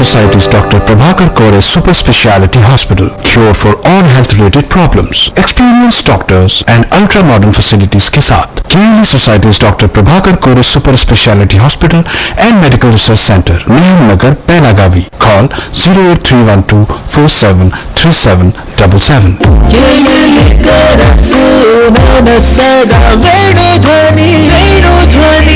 Society's Dr. Prabhakar Kore Super Speciality Hospital. Cure for all health related problems. Experienced doctors and ultra modern facilities के साथ केली Society's Dr. Prabhakar Kore Super Speciality Hospital and Medical Research Center, Nehru Nagar, Pelagavi. Call 08312 473777. ಕೇಳಲಿ ಕನಸು ಮನಸ್ಸದ ವೇಣು ಧ್ವನಿ ವೇಣು ಧ್ವನಿ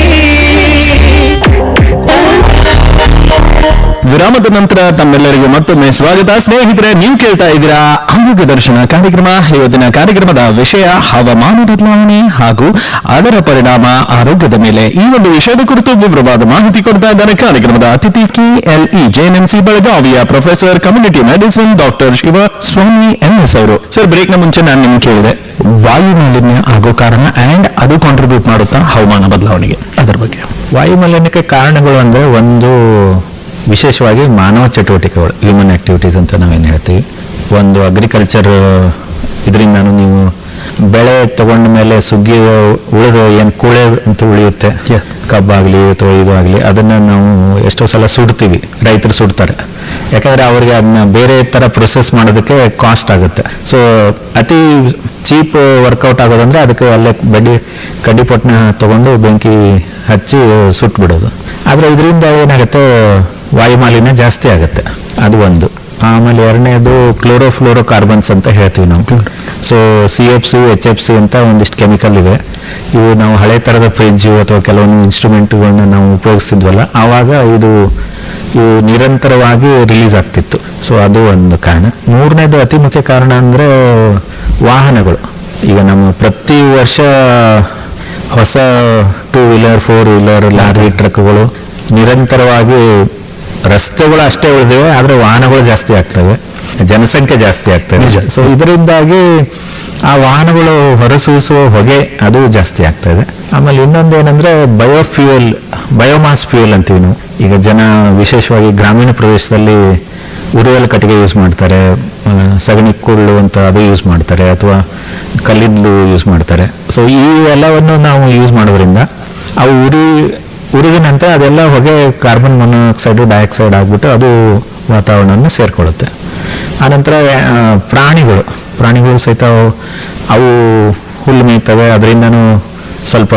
ವಿರಾಮದ ನಂತರ ತಮ್ಮೆಲ್ಲರಿಗೂ ಮತ್ತೊಮ್ಮೆ ಸ್ವಾಗತ ಸ್ನೇಹಿತರೆ ನೀವು ಕೇಳ್ತಾ ಇದ್ದೀರಾ ಆರೋಗ್ಯ ದರ್ಶನ ಕಾರ್ಯಕ್ರಮ ಇವತ್ತಿನ ಕಾರ್ಯಕ್ರಮದ ವಿಷಯ ಹವಾಮಾನ ಬದಲಾವಣೆ ಹಾಗೂ ಅದರ ಪರಿಣಾಮ ಆರೋಗ್ಯದ ಮೇಲೆ ಈ ಒಂದು ವಿಷಯದ ಕುರಿತು ವಿವರವಾದ ಮಾಹಿತಿ ಕೊಡ್ತಾ ಇದ್ದಾರೆ ಕಾರ್ಯಕ್ರಮದ ಅತಿಥಿ ಕೆಎಲ್ಇ ಜೆಎನ್ಎಂಸಿ ಬೆಳಗಾವಿಯ professor community medicine doctor Shiva Swamy N S ಅವರು ಸರ್ ಬ್ರೇಕ್ ನ ಮುಂಚೆ ನಾನು ನಿಮ್ಗೆ ಕೇಳಿದೆ ವಾಯು ಮಾಲಿನ್ಯ ಆಗೋ ಕಾರಣ ಅಂಡ್ ಅದು ಕಾಂಟ್ರಿಬ್ಯೂಟ್ ಮಾಡುತ್ತಾ ಹವಾಮಾನ ಬದಲಾವಣೆಗೆ ಅದರ ಬಗ್ಗೆ ವಾಯು ಮಾಲಿನ್ಯಕ್ಕೆ ಕಾರಣಗಳು ಅಂದ್ರೆ ಒಂದು ವಿಶೇಷವಾಗಿ ಮಾನವ ಚಟುವಟಿಕೆಗಳು ಹ್ಯೂಮನ್ ಆಕ್ಟಿವಿಟೀಸ್ ಅಂತ ನಾವೇನು ಹೇಳ್ತೀವಿ ಒಂದು ಅಗ್ರಿಕಲ್ಚರ್ ಇದರಿಂದಾನು ನೀವು ಬೆಳೆ ತಗೊಂಡ ಮೇಲೆ ಸುಗ್ಗಿ ಉಳಿದು ಏನು ಕೂಳೆ ಅಂತ ಉಳಿಯುತ್ತೆ ಕಬ್ಬಾಗ್ಲಿ ಅಥವಾ ಇದು ಆಗಲಿ ಅದನ್ನ ನಾವು ಎಷ್ಟೋ ಸಲ ಸುಡ್ತೀವಿ ರೈತರು ಸುಡ್ತಾರೆ ಯಾಕಂದ್ರೆ ಅವ್ರಿಗೆ ಅದನ್ನ ಬೇರೆ ತರ ಪ್ರೊಸೆಸ್ ಮಾಡೋದಕ್ಕೆ ಕಾಸ್ಟ್ ಆಗುತ್ತೆ ಸೊ ಅತಿ ಚೀಪ್ ವರ್ಕೌಟ್ ಆಗೋದಂದ್ರೆ ಅದಕ್ಕೆ ಅಲ್ಲೇ ಬಡ್ಡಿ ಕಡ್ಡಿಪೊಟ್ಟಣ ತಗೊಂಡು ಬೆಂಕಿ ಹಚ್ಚಿ ಸುಟ್ಟು ಬಿಡೋದು ಆದ್ರೆ ಇದರಿಂದ ಏನಾಗುತ್ತೆ ವಾಯು ಮಾಲಿನ್ಯ ಜಾಸ್ತಿ ಆಗುತ್ತೆ ಅದು ಒಂದು ಆಮೇಲೆ ಎರಡನೇದು ಕ್ಲೋರೋಫ್ಲೋರೋ ಕಾರ್ಬನ್ಸ್ ಅಂತ ಹೇಳ್ತೀವಿ ನಾವು so C F C H F C ಅಂತ ಒಂದಿಷ್ಟು ಕೆಮಿಕಲ್ ಇವೆ ಇವು ನಾವು ಹಳೆ ಥರದ ಫ್ರಿಡ್ಜು ಅಥವಾ ಕೆಲವೊಂದು ಇನ್ಸ್ಟ್ರೂಮೆಂಟ್ಗಳನ್ನ ನಾವು ಉಪಯೋಗಿಸ್ತಿದ್ವಲ್ಲ ಆವಾಗ ಇದು ಇವು ನಿರಂತರವಾಗಿ ರಿಲೀಸ್ ಆಗ್ತಿತ್ತು ಸೊ ಅದು ಒಂದು ಕಾರಣ ಮೂರನೇದು ಅತಿ ಮುಖ್ಯ ಕಾರಣ ಅಂದ್ರೆ ವಾಹನಗಳು ಈಗ ನಮ್ಮ ಪ್ರತಿ ವರ್ಷ ಹೊಸ two wheeler four wheeler lorry ಟ್ರಕ್ಗಳು ನಿರಂತರವಾಗಿ ರಸ್ತೆಗಳು ಅಷ್ಟೇ ಉಳಿದಿವೆ ಆದ್ರೆ ವಾಹನಗಳು ಜಾಸ್ತಿ ಆಗ್ತವೆ ಜನಸಂಖ್ಯೆ ಜಾಸ್ತಿ ಆಗ್ತದೆ ಸೊ ಇದರಿಂದಾಗಿ ಆ ವಾಹನಗಳು ಹೊರಸೂಸುವ ಹೊಗೆ ಅದು ಜಾಸ್ತಿ ಆಗ್ತಾ ಇದೆ ಆಮೇಲೆ ಇನ್ನೊಂದು ಏನಂದ್ರೆ ಬಯೋಫ್ಯೂಯಲ್ ಬಯೋಮಾಸ್ ಫ್ಯೂಯಲ್ ಅಂತೀವಿ ನಾವು ಈಗ ಜನ ವಿಶೇಷವಾಗಿ ಗ್ರಾಮೀಣ ಪ್ರದೇಶದಲ್ಲಿ ಉರಿಯಲ್ ಕಟ್ಟಿಗೆ ಯೂಸ್ ಮಾಡ್ತಾರೆ ಆ, ಸಗಣಿ ಕುಳ್ಳು ಅಂತ ಅದು ಯೂಸ್ ಮಾಡ್ತಾರೆ ಅಥವಾ ಕಲ್ಲಿದ್ದಲು ಯೂಸ್ ಮಾಡ್ತಾರೆ ಸೊ ಈ ಎಲ್ಲವನ್ನು ನಾವು ಯೂಸ್ ಮಾಡೋದ್ರಿಂದ ಅವು ಉರಿ ಉರಿದ ನಂತರ ಅದೆಲ್ಲ ಹೊಗೆ ಕಾರ್ಬನ್ ಮೊನಾಕ್ಸೈಡ್ ಡೈಆಕ್ಸೈಡ್ ಆಗ್ಬಿಟ್ಟು ಅದು ವಾತಾವರಣವನ್ನು ಸೇರ್ಕೊಳ್ಳುತ್ತೆ ಆನಂತರ ಆ, ಪ್ರಾಣಿಗಳು ಪ್ರಾಣಿಗಳು ಸಹಿತ ಅವು- ಅವು ಹುಲ್ಲು ಮೇಯ್ತವೆ ಅದರಿಂದನೂ ಸ್ವಲ್ಪ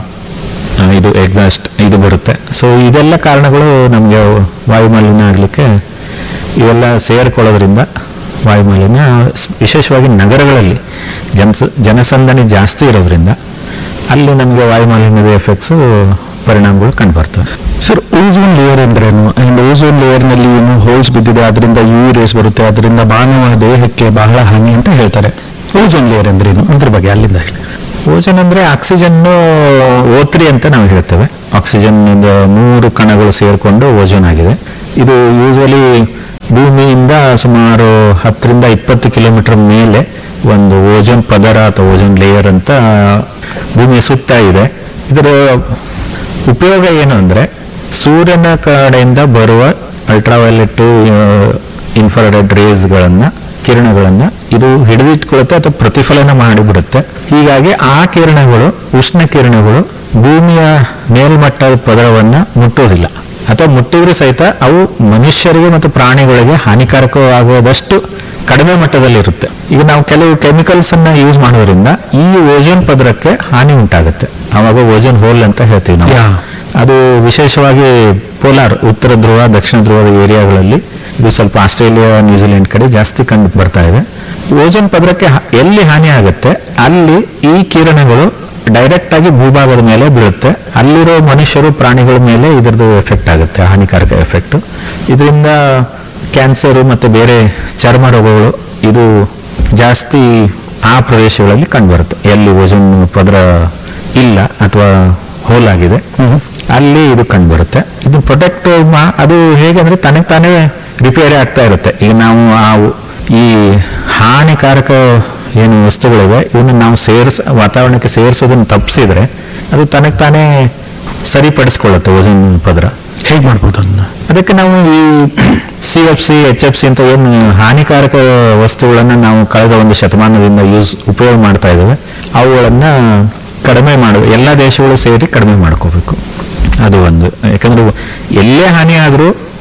ಆ, ಇದು ಎಕ್ಸಾಸ್ಟ್ ಇದು ಬರುತ್ತೆ ಸೊ ಇದೆಲ್ಲ ಕಾರಣಗಳು ನಮಗೆ ವಾಯು ಮಾಲಿನ್ಯ ಆಗಲಿಕ್ಕೆ ಇವೆಲ್ಲ ಸೇರ್ಕೊಳ್ಳೋದ್ರಿಂದ ವಾಯು ಮಾಲಿನ್ಯ ಸ್- ವಿಶೇಷವಾಗಿ ನಗರಗಳಲ್ಲಿ ಜನಸ ಜನಸಂದಣಿ ಜಾಸ್ತಿ ಇರೋದ್ರಿಂದ ಅಲ್ಲಿ ನಮಗೆ ವಾಯು ಮಾಲಿನ್ಯದ ಎಫೆಕ್ಟ್ಸು ಪರಿಣಾಮಗಳು ಕಂಡುಬರ್ತವೆ ಸರ್ ಓಝೋನ್ ಲೇಯರ್ ಅಂದ್ರೇನು ಅಂಡ್ ಓಝೋನ್ ಲೇಯರ್ ನಲ್ಲಿ ಏನು ಹೋಲ್ಸ್ ಬಿದ್ದಿದೆ ಅದರಿಂದ ಯು ರೇಸ್ ಬರುತ್ತೆ ಅದರಿಂದ ಮಾನವ ದೇಹಕ್ಕೆ ಬಹಳ ಹಾನಿ ಅಂತ ಹೇಳ್ತಾರೆ ಓಝೋನ್ ಲೇಯರ್ ಅಂದ್ರೇನು ಅದ್ರ ಬಗ್ಗೆ ಅಲ್ಲಿಂದ ಹೇಳಿ ಓಜನ್ ಅಂದ್ರೆ ಆಕ್ಸಿಜನ್ ಓತ್ರಿ ಅಂತ ನಾವು ಹೇಳ್ತೇವೆ ಆಕ್ಸಿಜನ್ ಇಂದ ಮೂರು ಕಣಗಳು ಸೇರಿಕೊಂಡು ಓಜೋನ್ ಆಗಿದೆ ಇದು ಯೂಶಲಿ ಭೂಮಿಯಿಂದ ಸುಮಾರು ಹತ್ತರಿಂದ ಇಪ್ಪತ್ತು ಕಿಲೋಮೀಟರ್ ಮೇಲೆ ಒಂದು ಓಜೋನ್ ಪದರ ಅಥವಾ ಓಜೋನ್ ಲೇಯರ್ ಅಂತ ಭೂಮಿಯ ಸುತ್ತ ಇದೆ ಇದರ ಉಪಯೋಗ ಏನು ಅಂದ್ರೆ ಸೂರ್ಯನ ಕಡೆಯಿಂದ ಬರುವ ಅಲ್ಟ್ರಾವೈಲೆಟ್ ಇನ್ಫ್ರಾರೆಡ್ ರೇಸ್ಗಳನ್ನ ಕಿರಣಗಳನ್ನ ಇದು ಹಿಡಿದಿಟ್ಕೊಳ್ಳುತ್ತೆ ಅಥವಾ ಪ್ರತಿಫಲನ ಮಾಡಿಬಿಡುತ್ತೆ ಹೀಗಾಗಿ ಆ ಕಿರಣಗಳು ಉಷ್ಣ ಕಿರಣಗಳು ಭೂಮಿಯ ಮೇಲ್ಮಟ್ಟದ ಪದರವನ್ನ ಮುಟ್ಟೋದಿಲ್ಲ ಅಥವಾ ಮುಟ್ಟಿದ್ರು ಸಹಿತ ಅವು ಮನುಷ್ಯರಿಗೆ ಮತ್ತು ಪ್ರಾಣಿಗಳಿಗೆ ಹಾನಿಕಾರಕವಾಗುವುದಷ್ಟು ಕಡಿಮೆ ಮಟ್ಟದಲ್ಲಿ ಇರುತ್ತೆ ಈಗ ನಾವು ಕೆಲವು ಕೆಮಿಕಲ್ಸ್ ಅನ್ನ ಯೂಸ್ ಮಾಡೋದ್ರಿಂದ ಈ ಓಜೋನ್ ಪದರಕ್ಕೆ ಹಾನಿ ಉಂಟಾಗುತ್ತೆ ಆವಾಗ ಓಜೋನ್ ಹೋಲ್ ಅಂತ ಹೇಳ್ತೀವಿ ನಾವು Yeah. ಅದು ವಿಶೇಷವಾಗಿ ಪೋಲಾರ್ ಉತ್ತರ ಧ್ರುವ ದಕ್ಷಿಣ ಧ್ರುವದ ಏರಿಯಾಗಳಲ್ಲಿ ಇದು ಸ್ವಲ್ಪ ಆಸ್ಟ್ರೇಲಿಯಾ ನ್ಯೂಜಿಲೆಂಡ್ ಕಡೆ ಜಾಸ್ತಿ ಕಂಡು ಬರ್ತಾ ಇದೆ ಓಜೋನ್ ಪದರಕ್ಕೆ ಹ- ಎಲ್ಲಿ ಹಾನಿ ಆಗುತ್ತೆ ಅಲ್ಲಿ ಈ ಕಿರಣಗಳು ಡೈರೆಕ್ಟ್ ಆಗಿ ಭೂಭಾಗದ ಮೇಲೆ ಬೀಳುತ್ತೆ ಅಲ್ಲಿರೋ ಮನುಷ್ಯರು ಪ್ರಾಣಿಗಳ ಮೇಲೆ ಇದರದ್ದು ಎಫೆಕ್ಟ್ ಆಗುತ್ತೆ ಹಾನಿಕಾರಕ ಎಫೆಕ್ಟ್ ಇದರಿಂದ ಕ್ಯಾನ್ಸರ್ ಮತ್ತೆ ಬೇರೆ ಚರ್ಮ ರೋಗಗಳು ಇದು ಜಾಸ್ತಿ ಆ ಪ್ರದೇಶಗಳಲ್ಲಿ ಕಂಡುಬರುತ್ತೆ ಎಲ್ಲಿ ಓಜೋನ್ ಪದರ ಇಲ್ಲ ಅಥವಾ ಹೋಲ್ ಆಗಿದೆ ಅಲ್ಲಿ ಇದು ಕಂಡುಬರುತ್ತೆ ಇದು ಪ್ರೊಟೆಕ್ಟ್ ಅದು ಹೇಗಂದ್ರೆ ತನಗೆ ತಾನೇ ರಿಪೇರಿ ಆಗ್ತಾ ಇರುತ್ತೆ ಈಗ ನಾವು ಆ ಈ ಹಾನಿಕಾರಕ ಏನು ವಸ್ತುಗಳಿವೆ ಇವನ್ನ ನಾವು ಸೇರಿಸ ವಾತಾವರಣಕ್ಕೆ ಸೇರಿಸೋದನ್ನು ತಪ್ಪಿಸಿದ್ರೆ ಅದು ತನಗೆ ತಾನೇ ಸರಿಪಡಿಸ್ಕೊಳ್ಳುತ್ತೆ ಓಜೋನ್ ಪದರ ಹೇಗೆ ಮಾಡ್ಬೋದು ಅದನ್ನ ಅದಕ್ಕೆ ನಾವು ಈ C F C H F C ಅಂತ ಏನು ಹಾನಿಕಾರಕ ವಸ್ತುಗಳನ್ನು ನಾವು ಕಳೆದ ಒಂದು ಶತಮಾನದಿಂದ ಯೂಸ್ ಉಪಯೋಗ ಮಾಡ್ತಾ ಇದ್ದೇವೆ ಅವುಗಳನ್ನ ಕಡಿಮೆ ಮಾಡು ಎಲ್ಲ ದೇಶಗಳು ಸೇರಿ ಕಡಿಮೆ ಮಾಡ್ಕೋಬೇಕು ಅದು ಒಂದು ಯಾಕಂದ್ರೆ ಎಲ್ಲೇ ಹಾನಿ ಆದರೂ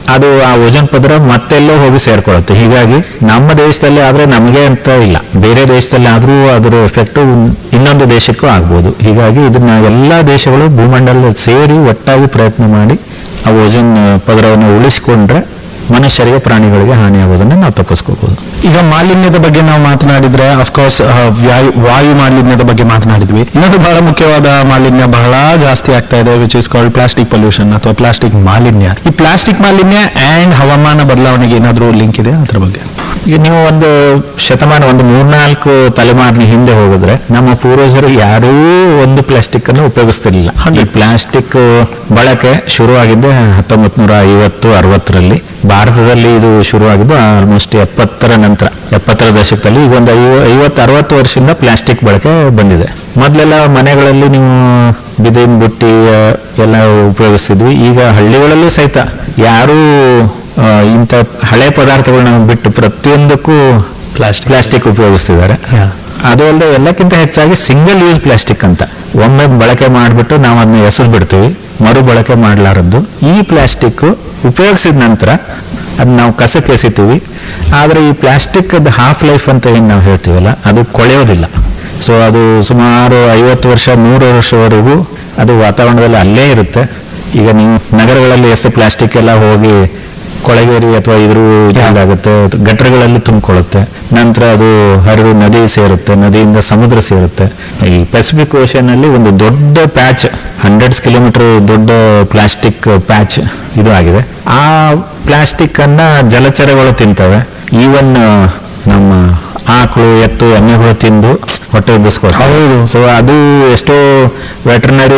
ಅದು ಆ ಓಜೋನ್ ಪದರ ಮತ್ತೆಲ್ಲೋ ಹೋಗಿ ಸೇರ್ಕೊಳ್ಳುತ್ತೆ ಹೀಗಾಗಿ ನಮ್ಮ ದೇಶದಲ್ಲಿ ಆದ್ರೆ ನಮಗೆ ಅಂತ ಇಲ್ಲ ಬೇರೆ ದೇಶದಲ್ಲಿ ಆದ್ರೂ ಅದರ ಎಫೆಕ್ಟ್ ಇನ್ನೊಂದು ದೇಶಕ್ಕೂ ಆಗ್ಬೋದು ಹೀಗಾಗಿ ಇದನ್ನ ಎಲ್ಲಾ ದೇಶಗಳು ಭೂಮಂಡಲದಲ್ಲಿ ಸೇರಿ ಒಟ್ಟಾಗಿ ಪ್ರಯತ್ನ ಮಾಡಿ ಆ ಓಜೋನ್ ಪದರವನ್ನು ಉಳಿಸಿಕೊಂಡ್ರೆ ಮನುಷ್ಯರಿಗೆ ಪ್ರಾಣಿಗಳಿಗೆ ಹಾನಿಯಾಗೋದನ್ನ ನಾವು ತಪ್ಪಿಸ್ಕೋಬಹುದು ಈಗ ಮಾಲಿನ್ಯದ ಬಗ್ಗೆ ನಾವು ಮಾತನಾಡಿದ್ರೆ ಅಫ್ಕೋರ್ಸ್ ವಾಯು ಮಾಲಿನ್ಯದ ಬಗ್ಗೆ ಮಾತನಾಡಿದ್ವಿ ಇನ್ನೊಂದು ಬಹಳ ಮುಖ್ಯವಾದ ಮಾಲಿನ್ಯ ಬಹಳ ಜಾಸ್ತಿ ಆಗ್ತಾ ಇದೆ which is called plastic pollution ಅಥವಾ ಪ್ಲಾಸ್ಟಿಕ್ ಮಾಲಿನ್ಯ ಈ ಪ್ಲಾಸ್ಟಿಕ್ ಮಾಲಿನ್ಯ ಅಂಡ್ ಹವಾಮಾನ ಬದಲಾವಣೆಗೆ ಏನಾದರೂ ಲಿಂಕ್ ಇದೆ ಅದ್ರ ಬಗ್ಗೆ ಈಗ ನೀವು ಒಂದು ಶತಮಾನ ಒಂದು ಮೂರ್ನಾಲ್ಕು ತಲೆಮಾರಿನ ಹಿಂದೆ ಹೋಗಿದ್ರೆ ನಮ್ಮ ಪೂರ್ವಜರು ಯಾರೂ ಒಂದು ಪ್ಲಾಸ್ಟಿಕ್ ಅನ್ನು ಉಪಯೋಗಿಸ್ತಿರ್ಲಿಲ್ಲ ಈ ಪ್ಲಾಸ್ಟಿಕ್ ಬಳಕೆ ಶುರುವಾಗಿದ್ದೆ ಹತ್ತೊಂಬತ್ ನೂರ ಐವತ್ತು ಅರವತ್ತರಲ್ಲಿ ಭಾರತದಲ್ಲಿ ಇದು ಶುರುವಾಗಿದ್ದು ಆಲ್ಮೋಸ್ಟ್ ಎಪ್ಪತ್ತರ ನಂತರ ಎಪ್ಪತ್ತರ ದಶಕದಲ್ಲಿ ಈಗ ಒಂದು ಐವ ಐವತ್ತು ಅರವತ್ತು ವರ್ಷದಿಂದ ಪ್ಲಾಸ್ಟಿಕ್ ಬಳಕೆ ಬಂದಿದೆ ಮೊದಲೆಲ್ಲ ಮನೆಗಳಲ್ಲಿ ನೀವು ಬಿದಿರಿನ ಬುಟ್ಟಿ ಆ, ಎಲ್ಲ ಉಪಯೋಗಿಸ್ತಿದ್ವಿ ಈಗ ಹಳ್ಳಿಗಳಲ್ಲೂ ಸಹಿತ ಯಾರೂ ಆ, ಇಂಥ ಹಳೆ ಪದಾರ್ಥಗಳನ್ನ ಬಿಟ್ಟು ಪ್ರತಿಯೊಂದಕ್ಕೂ ಪ್ಲಾಸ್ಟಿಕ್ ಪ್ಲಾಸ್ಟಿಕ್ ಉಪಯೋಗಿಸ್ತಿದ್ದಾರೆ ಅದು ಅಲ್ಲದೆ ಎಲ್ಲಕ್ಕಿಂತ ಹೆಚ್ಚಾಗಿ ಸಿಂಗಲ್ ಯೂಸ್ ಪ್ಲಾಸ್ಟಿಕ್ ಅಂತ ಒಮ್ಮೆ ಬಳಕೆ ಮಾಡಿಬಿಟ್ಟು ನಾವು ಅದನ್ನ ಎಸೆದು ಬಿಡ್ತೀವಿ ಮರು ಬಳಕೆ ಮಾಡಲಾರದ್ದು ಈ ಪ್ಲಾಸ್ಟಿಕ್ ಉಪಯೋಗಿಸಿದ ನಂತರ ಅದನ್ನ ನಾವು ಕಸಕ್ಕೆ ಎಸಿತೀವಿ ಆದರೆ ಈ ಪ್ಲಾಸ್ಟಿಕ್ ಹಾಫ್ ಲೈಫ್ ಅಂತ ಏನು ನಾವು ಹೇಳ್ತೀವಲ್ಲ ಅದು ಕೊಳೆಯೋದಿಲ್ಲ ಸೊ ಅದು ಸುಮಾರು ಐವತ್ತು ವರ್ಷ ನೂರು ವರ್ಷವರೆಗೂ ಅದು ವಾತಾವರಣದಲ್ಲಿ ಅಲ್ಲೇ ಇರುತ್ತೆ ಈಗ ನೀವು ನಗರಗಳಲ್ಲಿ ಎಷ್ಟು ಪ್ಲಾಸ್ಟಿಕ್ ಎಲ್ಲ ಹೋಗಿ ಕೊಳಗೇರಿ ಅಥವಾ ಇದ್ರ ಇದಾಗುತ್ತೆ ಗಟ್ಟರಗಳಲ್ಲಿ ತುಂಬಿಕೊಳ್ಳುತ್ತೆ ನಂತರ ಅದು ಹರಿದು ನದಿ ಸೇರುತ್ತೆ ನದಿಯಿಂದ ಸಮುದ್ರ ಸೇರುತ್ತೆ ಈ ಪೆಸಿಫಿಕ್ ಓಷನ್ ಅಲ್ಲಿ ಒಂದು ದೊಡ್ಡ ಪ್ಯಾಚ್ ಹಂಡ್ರೆಡ್ಸ್ ಕಿಲೋಮೀಟರ್ ದೊಡ್ಡ ಪ್ಲಾಸ್ಟಿಕ್ ಪ್ಯಾಚ್ ಇದು ಆಗಿದೆ ಆ ಪ್ಲಾಸ್ಟಿಕ್ ಅನ್ನ ಜಲಚರಗಳು ತಿಂತವೆ ಈವನ್ ನಮ್ಮ ಆಕಳು ಎತ್ತು ಎಮ್ಮೆಗಳು ತಿಂದು ಹೊಟ್ಟೆ ಉಬ್ಬಿಸ್ಕೊಳ್ತವೆ ಹೌದು ಸೊ ಅದು ಎಷ್ಟೋ ವೆಟರ್ನರಿ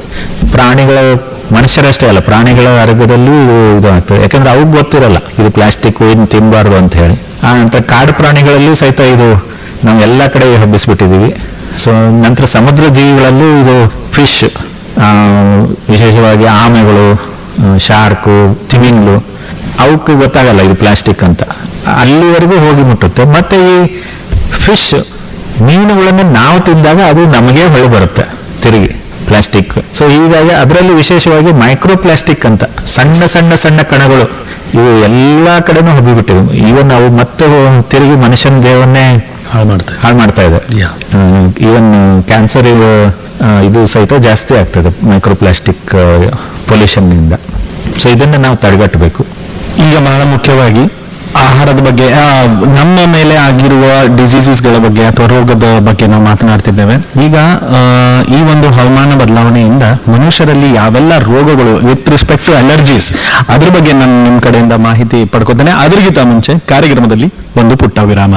ಪ್ರಾಣಿಗಳ ಮನುಷ್ಯರಷ್ಟೇ ಅಲ್ಲ ಪ್ರಾಣಿಗಳ ಆರೋಗ್ಯದಲ್ಲೂ ಇದು ಆಗ್ತದೆ ಯಾಕಂದ್ರೆ ಅವ್ರಿಗೆ ಗೊತ್ತಿರಲ್ಲ ಇದು ಪ್ಲಾಸ್ಟಿಕ್ ಇನ್ನು ತಿನ್ನಬಾರ್ದು ಅಂತ ಹೇಳಿ ಆ ನಂತರ ಕಾಡು ಪ್ರಾಣಿಗಳಲ್ಲೂ ಸಹಿತ ಇದು ನಾವು ಎಲ್ಲ ಕಡೆ ಹಬ್ಬಿಸ್ಬಿಟ್ಟಿದೀವಿ ಸೊ ನಂತರ ಸಮುದ್ರ ಜೀವಿಗಳಲ್ಲೂ ಇದು ಫಿಶ್ ವಿಶೇಷವಾಗಿ ಆಮೆಗಳು ಶಾರ್ಕು ತಿಮಿಂಗ್ಲು ಅವಕ್ಕೆ ಗೊತ್ತಾಗಲ್ಲ ಇದು ಪ್ಲಾಸ್ಟಿಕ್ ಅಂತ ಅಲ್ಲಿವರೆಗೂ ಹೋಗಿ ಮುಟ್ಟುತ್ತೆ ಮತ್ತೆ ಈ ಫಿಶ್ ಮೀನುಗಳನ್ನು ನಾವು ತಿಂದಾಗ ಅದು ನಮಗೆ ಹೊಳೆ ಬರುತ್ತೆ ತಿರುಗಿ ಪ್ಲಾಸ್ಟಿಕ್ ಸೊ ಹೀಗಾಗಿ ಅದರಲ್ಲಿ ವಿಶೇಷವಾಗಿ ಮೈಕ್ರೋ ಪ್ಲಾಸ್ಟಿಕ್ ಅಂತ ಸಣ್ಣ ಸಣ್ಣ ಸಣ್ಣ ಕಣಗಳು ಇವು ಎಲ್ಲಾ ಕಡೆನೂ ಹಬ್ಬಿಬಿಟ್ಟಿವೆ ಈವನ್ ಅವು ಮತ್ತೆ ತಿರುಗಿ ಮನುಷ್ಯನ ದೇಹವನ್ನೇ ಹಾಳು ಮಾಡ್ತಾರೆ ಹಾಳು ಮಾಡ್ತಾ ಇದೆ Yeah. ಈವನ್ ಕ್ಯಾನ್ಸರ್ ಇದು ಸಹಿತ ಜಾಸ್ತಿ ಆಗ್ತದೆ ಮೈಕ್ರೋ ಪ್ಲಾಸ್ಟಿಕ್ ಪೊಲ್ಯೂಷನ್ನಿಂದ ಸೊ ಇದನ್ನ ನಾವು ತಡೆಗಟ್ಟಬೇಕು ಈಗ ಬಹಳ ಮುಖ್ಯವಾಗಿ ಆಹಾರದ ಬಗ್ಗೆ ಆ, ನಮ್ಮ ಮೇಲೆ ಆಗಿರುವ ಡಿಸೀಸಸ್ಗಳ ಬಗ್ಗೆ ಅಥವಾ ರೋಗದ ಬಗ್ಗೆ ನಾವು ಮಾತನಾಡ್ತಿದ್ದೇವೆ ಈಗ ಆ, ಈ ಒಂದು ಹವಾಮಾನ ಬದಲಾವಣೆಯಿಂದ ಮನುಷ್ಯರಲ್ಲಿ ಯಾವೆಲ್ಲ ರೋಗಗಳು ವಿತ್ ರಿಸ್ಪೆಕ್ಟ್ ಟು ಅಲರ್ಜೀಸ್ ಅದ್ರ ಬಗ್ಗೆ ನಾನು ನಿಮ್ಮ ಕಡೆಯಿಂದ ಮಾಹಿತಿ ಪಡ್ಕೋತೇನೆ ಅದರಿಗಿಂತ ಮುಂಚೆ ಕಾರ್ಯಕ್ರಮದಲ್ಲಿ ಒಂದು ಪುಟ್ಟ ವಿರಾಮ